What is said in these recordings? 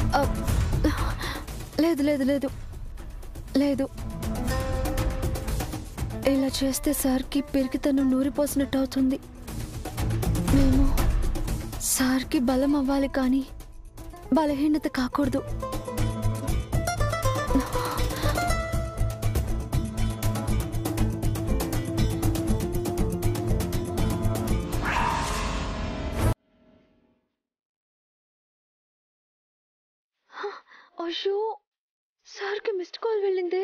ఆ, లేదు లేదు లేదు లేదు ఇలా చేస్తే సార్కి పిరికితనం నూరిపోసినట్టు అవుతుంది మేము సార్కి బలం అవ్వాలి కానీ బలహీనత కాకూడదు అయ్యో సార్కి మిస్డ్ కాల్ వెళ్ళిందే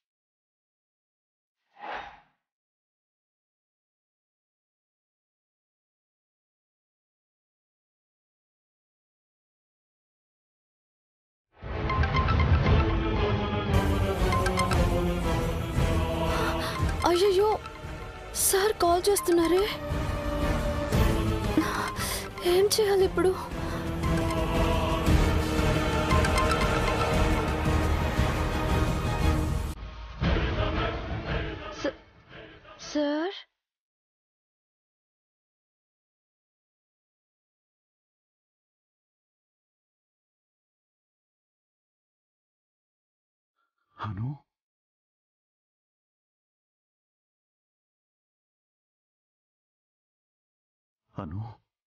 అయ్యయ్యో సార్ కాల్ చేస్తున్నారే ఏం చేయాలి ఇప్పుడు స- సార్ అను అను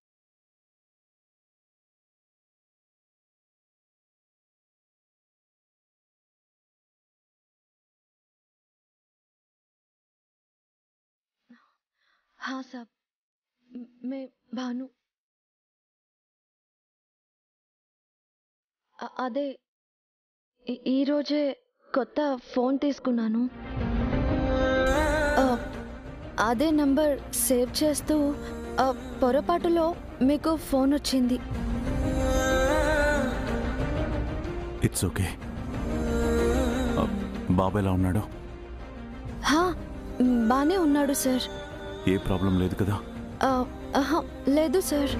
हाँ साहब म- मैं భాను అ- అదే ఈ- ఈరోజే కొత్త ఫోన్ తీసుకున్నాను ఆ, అదే నంబర్ సేవ్ చేస్తూ ఆ, పొరపాటులో మీకు ఫోన్ వచ్చింది ఇట్స్ ఓకే బాబు ఎలా ఉన్నాడు హా బానే ఉన్నాడు సార్ ఏ ప్రాబ్లం లేదు కదా ఆ, ఆహా, లేదు సార్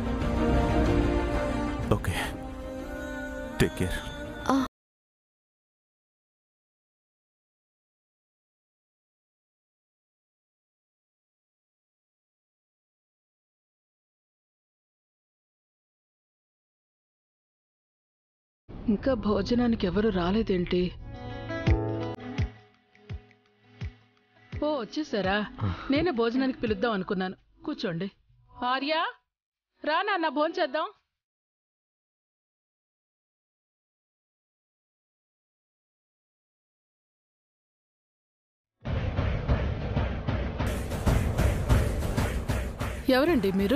ఓకే టేక్ కేర్ ఇంకా భోజనానికి ఎవరు రాలేదేంటి ఓ వచ్చేసారా నేనే భోజనానికి పిలుద్దాం అనుకున్నాను కూర్చోండి ఆర్య రా నాన్న భోంచేద్దాం ఎవరండి మీరు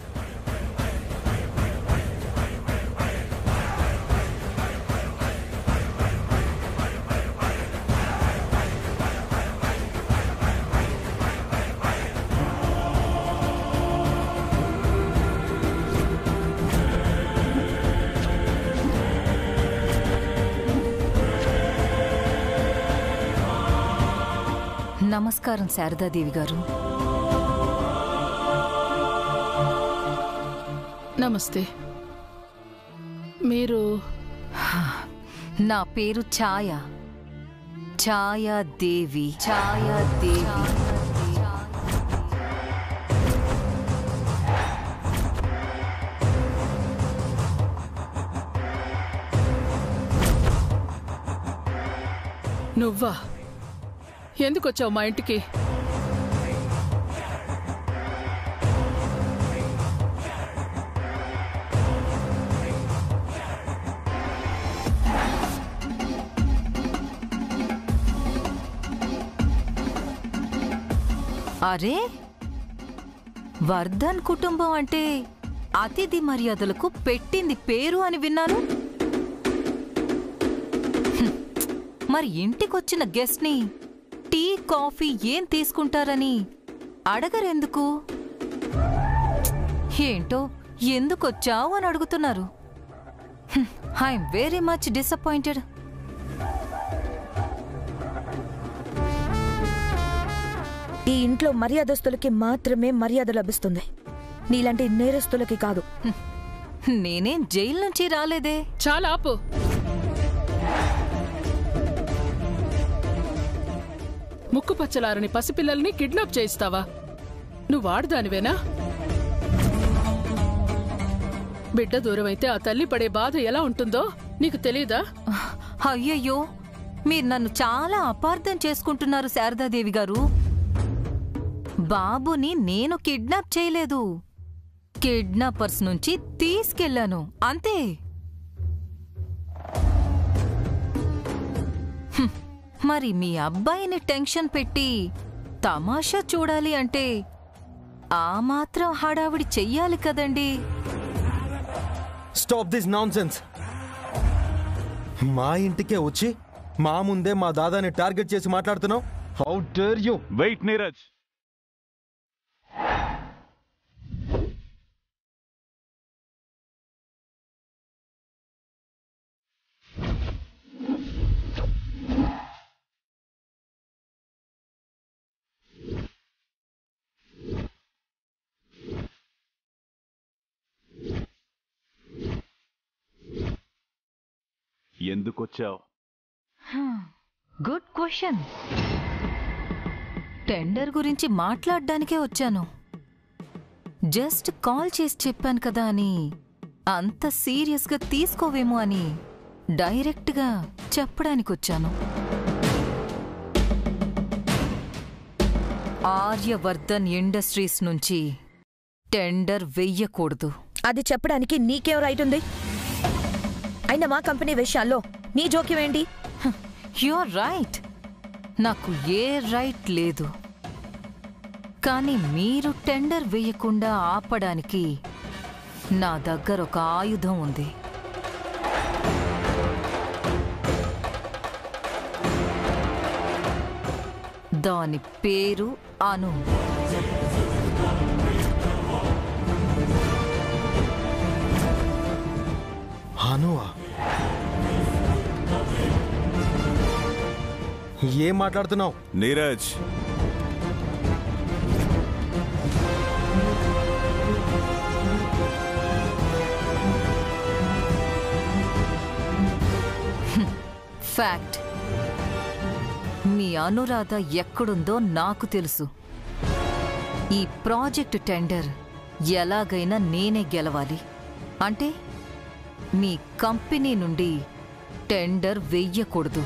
నమస్కారం శారదాదేవి గారు నమస్తే మీరు నా పేరు ఛాయ ఛాయాదేవి ఛాయాదేవి నువ్వా ఎందుకు వచ్చావు మా ఇంటికి అరే వర్ధన్ కుటుంబం అంటే అతిథి మర్యాదలకు పెట్టింది పేరు అని విన్నాను హ్మ్. మరి ఇంటికొచ్చిన గెస్ట్ని టీ కాఫీ ఏం తీసుకుంటారని అడగరెందుకు ఏంటో ఎందుకొచ్చావు అని అడుగుతున్నారు ఐఎమ్ వెరీ మచ్ డిసప్పాయింటెడ్ ఈ ఇంట్లో మర్యాదస్తులకి మాత్రమే మర్యాద లభిస్తుంది నీలాంటి నేరస్తులకి కాదు నేనేం జైలు నుంచి రాలేదే చాలా ఆపు ముక్కు పచ్చలారని పసిపిల్లల్ని కిడ్నాప్ చేయిస్తావా నువ్వు ఆడదానివేనా బిడ్డ దూరం అయితే ఆ తల్లి పడే బాధ ఎలా ఉంటుందో నీకు తెలీదా అయ్యయ్యో మీరు నన్ను చాలా అపార్థం చేసుకుంటున్నారు శారదాదేవి గారు బాబుని నేను కిడ్నాప్ చేయలేదు కిడ్నాపర్స్ నుంచి తీసుకెళ్లాను అంతే హ్మ్, మరి మీ అబ్బాయిని టెన్షన్ పెట్టి తమాషా చూడాలి అంటే ఆ మాత్రం హడావిడి చెయ్యాలి కదండీ స్టాప్ దిస్ నాన్ మా ఇంటికే వచ్చి మా ముందే మా దాదాని టార్గెట్ చేసి మాట్లాడుతున్నావు how dare you wait Neeraj ఎందుకు వచ్చావు గుడ్ క్వశ్చన్ టెండర్ గురించి మాట్లాడడానికే వచ్చాను జస్ట్ కాల్ చేసి చెప్పాను కదా అని అంత సీరియస్గా తీసుకోవేమో అని డైరెక్ట్గా చెప్పడానికి వచ్చాను ఆర్యవర్ధన్ ఇండస్ట్రీస్ నుంచి టెండర్ వెయ్యకూడదు అది చెప్పడానికి నీకేం రైట్ ఉంది అయినా మా కంపెనీ విషయాల్లో నీ జోక్యం ఏంటి యూఆర్ రైట్ నాకు ఏ రైట్ లేదు కానీ మీరు టెండర్ వేయకుండా ఆపడానికి నా దగ్గర ఒక ఆయుధం ఉంది దాని పేరు అను అనువా ఏం మాట్లాడుతున్నావు నీరజ్ ఫ్యాక్ట్ మీ అనురాధ ఎక్కడుందో నాకు తెలుసు ఈ ప్రాజెక్ట్ టెండర్ ఎలాగైనా నేనే గెలవాలి అంటే మీ కంపెనీ నుండి టెండర్ వెయ్యకూడదు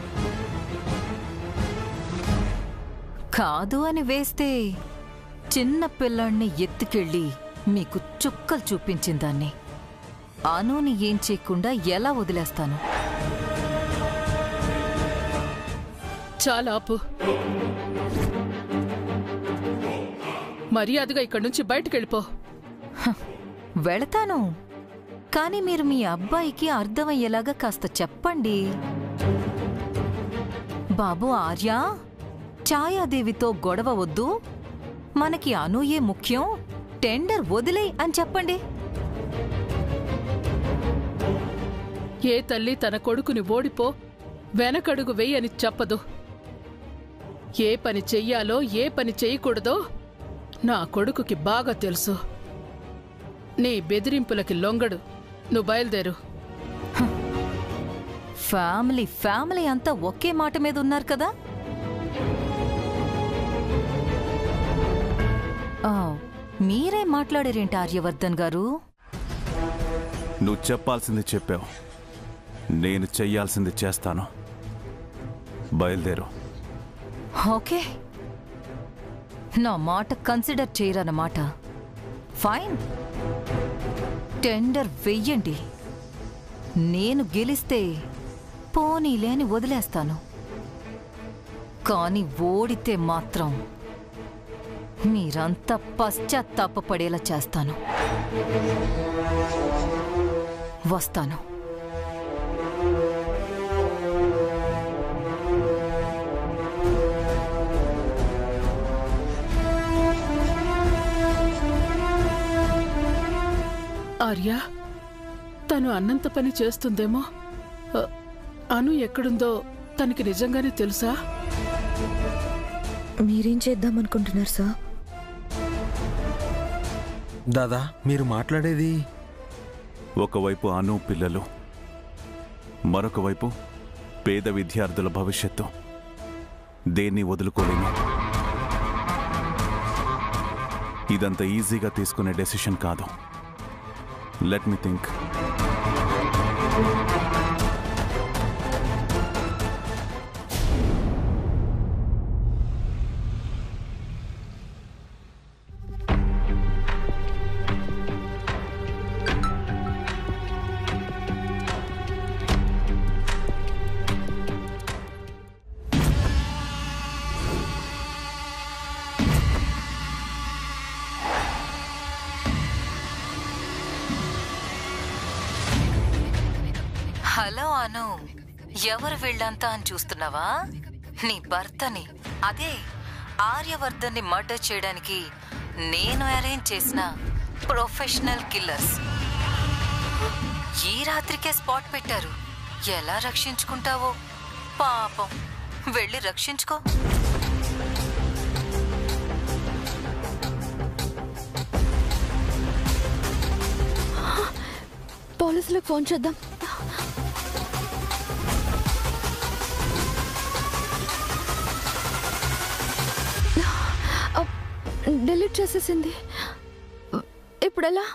కాదు అని వేస్తే చిన్న పిల్లాణ్ణి ఎత్తుకెళ్ళి మీకు చుక్కలు చూపించిందాన్ని అనుని ఏం చేయకుండా ఎలా వదిలేస్తాను చాలా ఆపు మర్యాదగా ఇక్కడి నుంచి బయటకు వెళ్ళిపో వెళతాను కానీ మీరు మీ అబ్బాయికి అర్థమయ్యేలాగా కాస్త చెప్పండి బాబు ఆర్య ఛాయాదేవితో గొడవ వద్దు మనకి అనూయే ముఖ్యం టెండర్ వదిలేయ్ అని చెప్పండి ఏ తల్లి తన కొడుకుని ఓడిపో వెనకడుగు వెయ్యి అని చెప్పదు ఏ పని చెయ్యాలో ఏ పని చెయ్యకూడదో నా కొడుకుకి బాగా తెలుసు నీ బెదిరింపులకి లొంగడు నువ్వు బయలుదేరు ఫ్యామిలీ ఫ్యామిలీ అంతా ఒకే మాట మీద ఉన్నారు కదా ఆ, మీరే మాట్లాడారేంటి ఆర్యవర్ధన్ గారు నువ్వు చెప్పాల్సింది చెప్పావు నేను చెయ్యాల్సింది చేస్తాను బయలుదేరు ఓకే నా మాట కన్సిడర్ చేయరన్నమాట ఫైన్ టెండర్ వెయ్యండి నేను గెలిస్తే పోనీలే అని వదిలేస్తాను కానీ ఓడితే మాత్రం మీరంతా పశ్చాత్తాపపడేలా చేస్తాను వస్తాను ఆర్య తను అన్నంత పని చేస్తుందేమో అ, అను ఎక్కడుందో తనకి నిజంగానే తెలుసా మీరేం చేద్దాం అనుకుంటున్నారు సార్ దాదా మీరు మాట్లాడేది ఒకవైపు అను పిల్లలు మరొక వైపు పేద విద్యార్థుల భవిష్యత్తు దేన్ని వదులుకోలేను ఇదంత ఈజీగా తీసుకునే డెసిషన్ కాదు let me think hello Anu ఎవరు వీళ్ళంతా అని చూస్తున్నావా నీ భర్తని అదే ఆర్యవర్ధన్ని మర్డర్ చేయడానికి నేను అరేంజ్ చేసిన ప్రొఫెషనల్ కిల్లర్స్ ఈ రాత్రికే స్పాట్ పెట్టారు ఎలా రక్షించుకుంటావో పాపం వెళ్ళి రక్షించుకో పోలీసులకు ఫోన్ చేద్దాం అప్, డిలీట్ చేసేసింది ఇప్పుడు ఎలా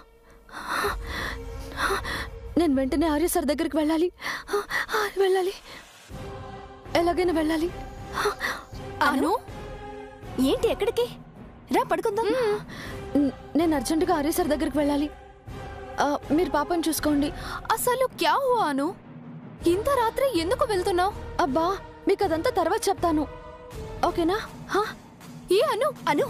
నేను వెంటనే ఆర్య సార్ దగ్గరికి వెళ్ళాలి వెళ్ళాలి ఎలాగైనా వెళ్ళాలి అను ఏంటి ఎక్కడికి రా పడుకుందాం న- నేను అర్జెంటుగా ఆర్య సార్ దగ్గరికి వెళ్ళాలి ఆ, మీరు పాపని చూసుకోండి అసలు క్యా హువా అను ఇంత రాత్రి ఎందుకు వెళ్తున్నావు అబ్బా మీకు అదంతా తర్వాత చెప్తాను ఓకేనా హా ఏ అను అను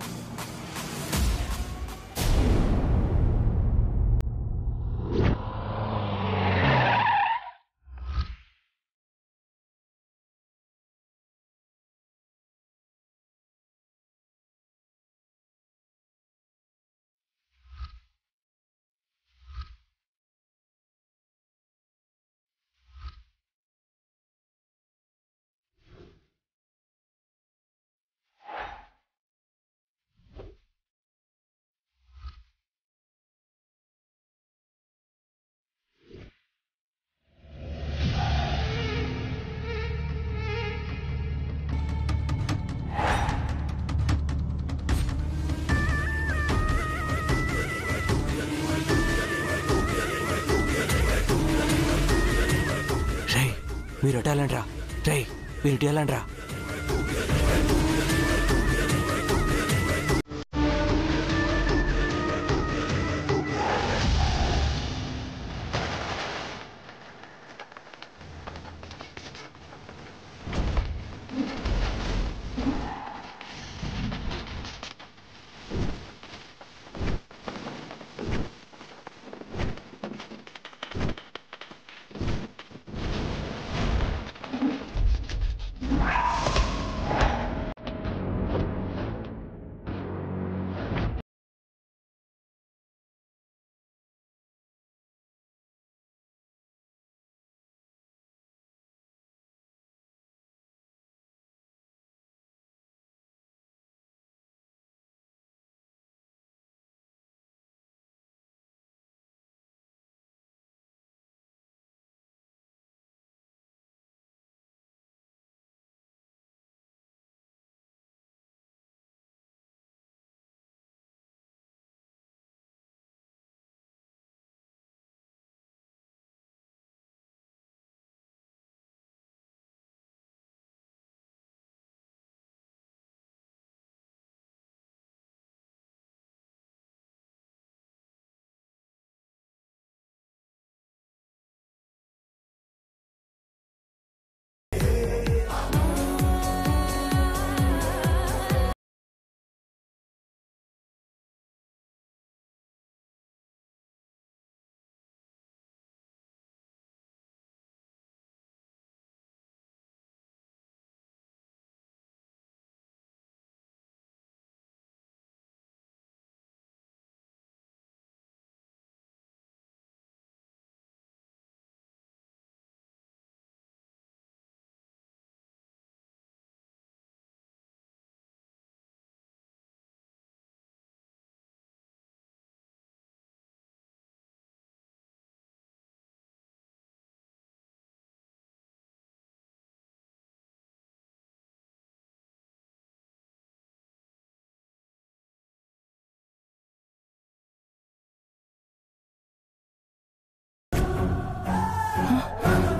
రేయ్ మీరు ఎటాలంట్రా రేయ్ మీరు ఇటాలంట్రా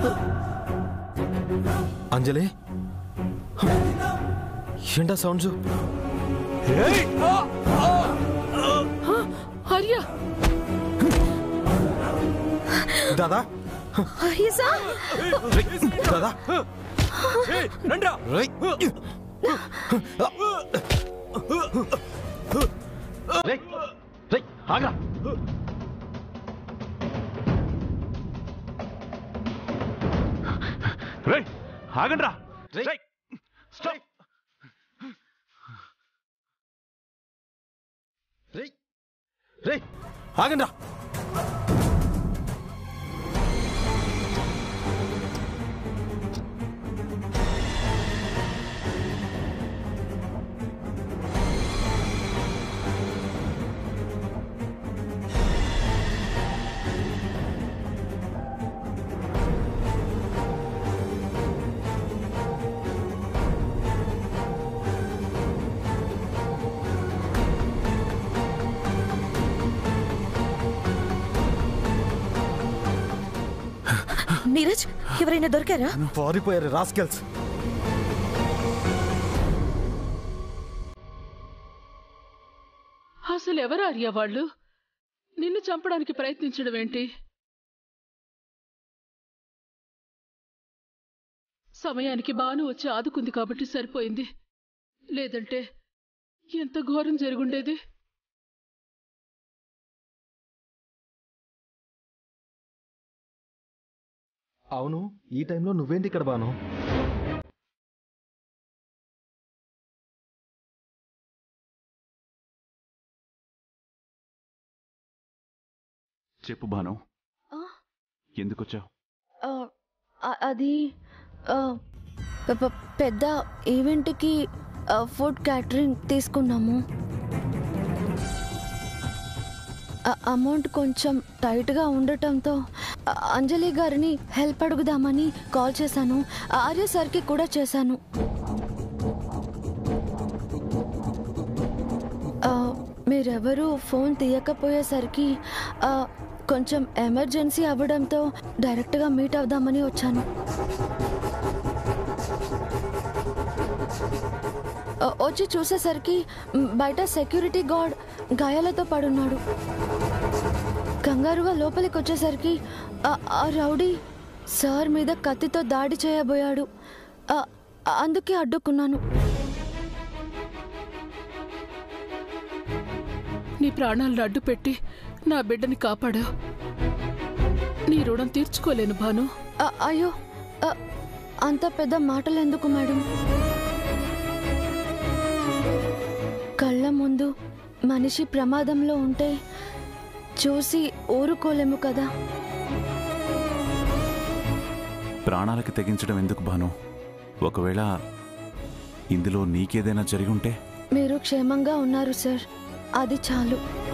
అంజలి ఏంటా సౌండ్స్ ఆర్య దాదా ఆర్య సార్ దాదా రండ్రా రేయ్. రేయ్, రేయ్, ఆగ్రా. రేయ్ ఆగండ్రా రేయ్. రేయ్ స్టాప్ రేయ్, రేయ్, ఆగండ్రా నీరజ్ ఎవరైనా దొరికారా పారిపోయారు రాస్కెల్స్ అసలు ఎవరు ఆర్య వాళ్ళు నిన్ను చంపడానికి ప్రయత్నించడం ఏంటి సమయానికి బాను వచ్చి ఆదుకుంది కాబట్టి సరిపోయింది లేదంటే ఎంత ఘోరం జరుగుండేది అవును ఈ టైంలో నువ్వేంటి ఇక్కడ బాను చెప్పు భాను ఆ, ఎందుకొచ్చావు ఆ, అ- అది ఆ, పె- పె- పెద్ద ఈవెంట్కి ఆ, ఫుడ్ క్యాటరింగ్ తీసుకున్నాము ఆ- అమౌంట్ కొంచెం టైట్గా ఉండటంతో ఆ, అంజలి గారిని హెల్ప్ అడుగుదామని కాల్ చేశాను ఆర్య సార్కి కూడా చేశాను ఆ, మీరెవరూ ఫోన్ తీయకపోయేసరికి ఆ, కొంచెం ఎమర్జెన్సీ అవ్వడంతో డైరెక్ట్గా మీట్ అవుదామని వచ్చాను ఆ, వచ్చి చూసేసరికి మ్, బయట సెక్యూరిటీ గార్డ్ గాయాలతో పడున్నాడు కంగారుగా లోపలికి వచ్చేసరికి ఆ- ఆ రౌడీ సార్ మీద కత్తితో దాడి చేయబోయాడు ఆ, అందుకే అడ్డుకున్నాను నీ ప్రాణాలను అడ్డు పెట్టి నా బిడ్డని కాపాడావు నీ రుణం తీర్చుకోలేను భాను ఆ, అయ్యో ఆ, అంత పెద్ద మాటలు ఎందుకు మేడం కళ్ళ ముందు మనిషి ప్రమాదంలో ఉంటే చూసి ఊరుకోలేము కదా ప్రాణాలకి తెగించడం ఎందుకు భాను ఒకవేళ ఇందులో నీకేదైనా జరిగి ఉంటే మీరు క్షేమంగా ఉన్నారు సార్ అది చాలు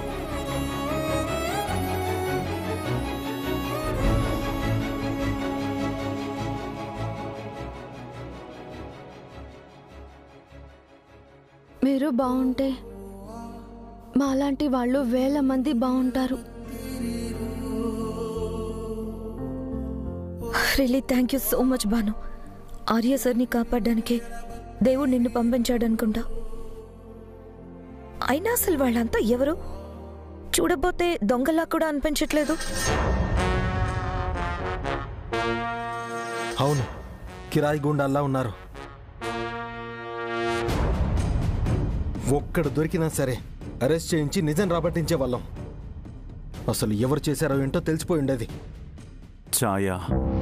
మీరు బాగుంటే మాలాంటి వాళ్ళు వేల మంది బాగుంటారు really thank you so much Banu Arya సార్ని కాపాడడానికే దేవుడు నిన్ను పంపించాడు అనుకుంటా అయినా అసలు వాళ్ళంతా ఎవరు చూడబోతే దొంగలా కూడా అనిపించట్లేదు అవును కిరాయి గుండాల్లా ఉన్నారు ఒక్కడు దొరికినా సరే అరెస్ట్ చేయించి నిజం రాబట్టించే వాళ్ళం అసలు ఎవరు చేశారో ఏంటో తెలిసిపోయి ఉండేది ఛాయా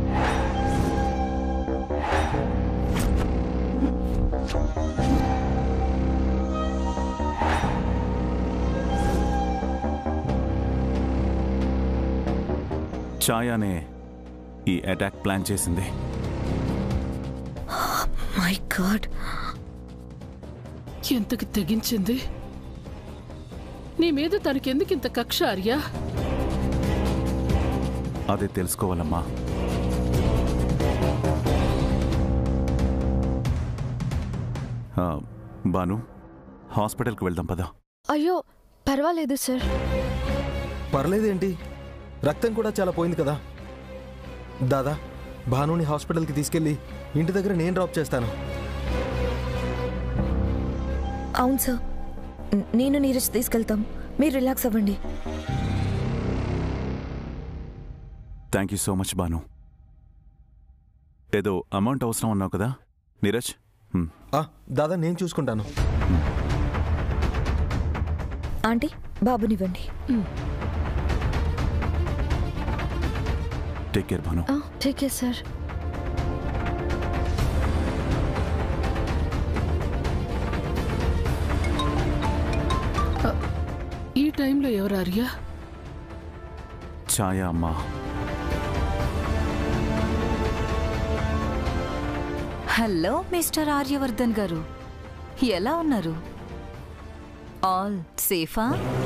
ఛాయానే ఈ అటాక్ ప్లాన్ చేసింది మై గాడ్ ఎంతకి తెగించింది నీ మీద తనకెందుకు ఇంత కక్ష ఆర్యా అదే తెలుసుకోవాలమ్మా ఆ, బాను హాస్పిటల్కి వెళ్దాం పదా అయ్యో పర్వాలేదు సార్ పర్లేదేంటి రక్తం కూడా చాలా పోయింది కదా దాదా భానుని హాస్పిటల్కి తీసుకెళ్ళి ఇంటి దగ్గర నేను డ్రాప్ చేస్తాను అవును సార్ న- నేను నీరజ్ తీసుకెళ్తాం మీరు రిలాక్స్ అవ్వండి thank you so much Bhanu ఏదో అమౌంట్ అవసరం అన్నావు కదా నీరజ్ హ్మ్. ఆ, దాదా నేను చూసుకుంటాను ఆంటీ బాబునివ్వండి take care Bhanu take care sir ఈ టైంలో ఎవరు ఆర్య ఛాయా అమ్మా హలో మిస్టర్ ఆర్యవర్ధన్ గారు ఎలా ఉన్నారు ఆల్ సేఫా